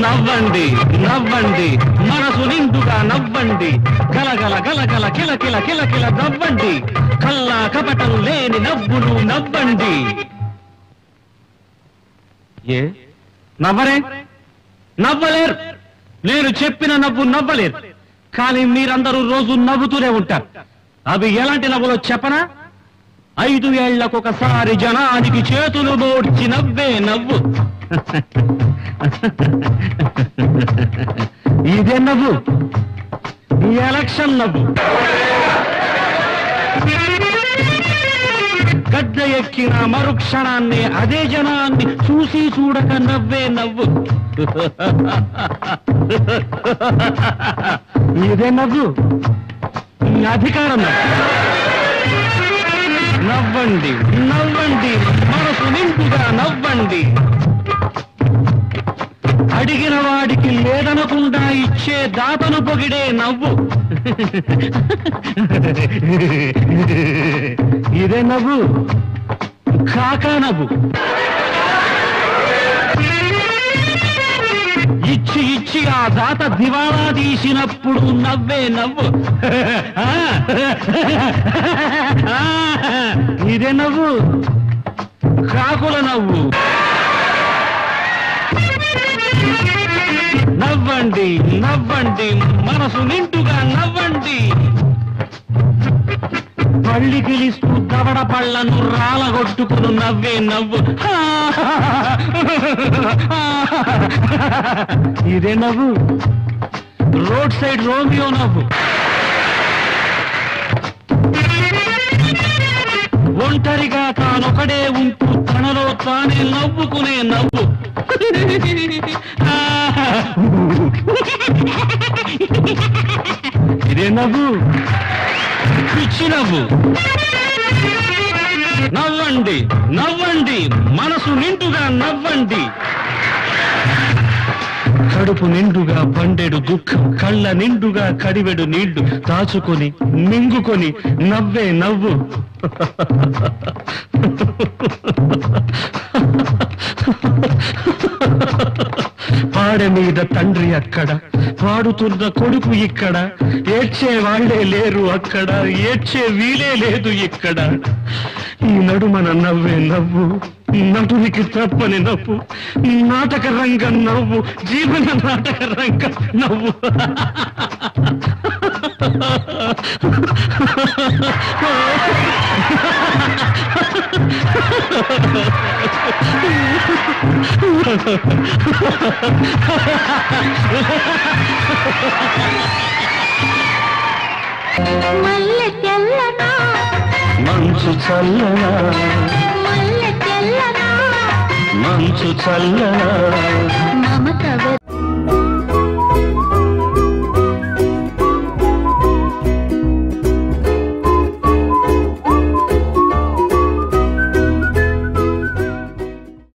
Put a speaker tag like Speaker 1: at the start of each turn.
Speaker 1: నవ్వండి నవ్వండి మనసు నిండుగా నవ్వండి గలగల గలగల కిల కిల కిల కిల నవ్వండి కల్లా కపటం లేని నవ్వులు నవ్వండి ఏ నవ్వరే నవ్వలేరు నేను చెప్పిన నవ్వు నవ్వలేరు కానీ మీరందరూ రోజు నవ్వుతూనే ఉంటారు అవి ఎలాంటి నవ్వులో చెప్పనా ఐదు ఏళ్లకొకసారి జనానికి చేతులు మోడ్చి నవ్వే నవ్వు ఇదే నవ్వు ఈ ఎలక్షన్ నవ్వు గడ్డ ఎక్కిన మరుక్షణాన్ని అదే జనాన్ని చూసి చూడక నవ్వే నవ్వు ఇదే నవ్వు ఈ అధికారం నవ్వు నవ్వండి నవ్వండి మనసు నిండుగా నవ్వండి అడిగిన వాడికి లేదనకుండా ఇచ్చే దాతను పొగిడే నవ్వు ఇదే నవ్వు కాకా నవ్వు ఇచ్చి ఇచ్చి ఆ దాత దివాళా తీసినప్పుడు నవ్వే నవ్వు ఇదే నవ్వు కాకుల నవ్వు నవ్వండి నవ్వండి మనసు నిండుగా నవ్వండి పళ్ళి గిలిస్తూ దవడ పళ్ళను రాలగొట్టుకుని నవ్వే నవ్వు ఇదే నవ్వు రోడ్ సైడ్ రోమియో నవ్వు ఒంటరిగా తానొకడే ఉంటూ తనలో తానే నవ్వుకునే నవ్వు ఇదే నవ్వు పిచ్చి నవ్వు నవ్వండి నవ్వండి మనసు నిండుగా నవ్వండి కడుపు నిండుగా పండెడు దుఃఖం కళ్ళ నిండుగా కడివెడు నీళ్లు దాచుకొని మింగుకొని నవ్వే నవ్వు పాడె మీద తండ్రి అక్కడ పాడుతున్న కొడుకు ఇక్కడ ఏడ్చే వాళ్లే లేరు అక్కడ ఏడ్చే వీలే లేదు ఇక్కడ ఈ నడుమన నవ్వే నవ్వు నటునికి తప్పని నవ్వు నాటక రంగం నవ్వు జీవన నాటక రంగం నవ్వు
Speaker 2: మల్లె తెల్లనా
Speaker 1: మంచు చల్లనా
Speaker 2: మల్లె తెల్లనా
Speaker 1: మంచు చల్లనా
Speaker 2: మమత